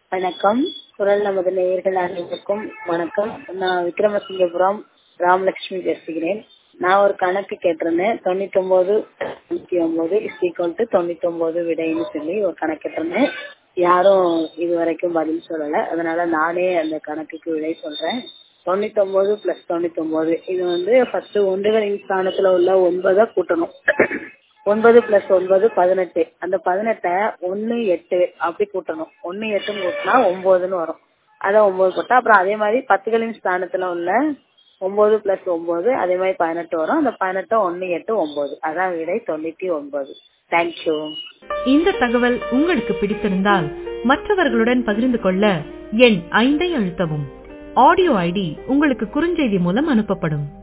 வணக்கம் குரல் நமது நேயர்கள் அனைவருக்கும் வணக்கம் நான் விக்ரமசிங்கபுரம் ராமலட்சுமி பேசுகிறேன் நான் ஒரு கணக்கு கேட்டிருந்தேன் தொண்ணூத்தி ஒன்பது தொண்ணூத்தி ஒன்பது இஸ் ஈக்குவல் டு தொண்ணூத்தி ஒன்பது விடைன்னு சொல்லி ஒரு கணக்கு கேட்டிருந்தேன் யாரும் இது வரைக்கும் பதில் சொல்லல அதனால நானே அந்த கணக்குக்கு விடை சொல்றேன் தொண்ணூத்தி ஒன்பது பிளஸ் தொண்ணூத்தி ஒன்பது இது வந்து ஃபர்ஸ்ட் ஒன்றுகளின் ஸ்தானத்துல உள்ள ஒன்பதை கூட்டணும் ஒன்பது பிளஸ் ஒன்பது பதினெட்டு அந்த பதினெட்டை ஒன்னு எட்டு அப்படி கூட்டணும் ஒன்னு எட்டுன்னு கூட்டினா ஒன்பதுன்னு வரும் அதை ஒன்பது போட்டா அப்புறம் அதே மாதிரி பத்துகளின் ஸ்தானத்துல உள்ள ஒன்பது பிளஸ் ஒன்பது அதே மாதிரி பதினெட்டு வரும் அந்த பதினெட்டு ஒன்னு எட்டு ஒன்பது அதான் விடை தொண்ணூத்தி ஒன்பது தேங்க்யூ இந்த தகவல் உங்களுக்கு பிடித்திருந்தால் மற்றவர்களுடன் பகிர்ந்து கொள்ள எண் ஐந்தை அழுத்தவும் ஆடியோ ஐடி உங்களுக்கு குறுஞ்செய்தி மூலம் அனுப்பப்படும்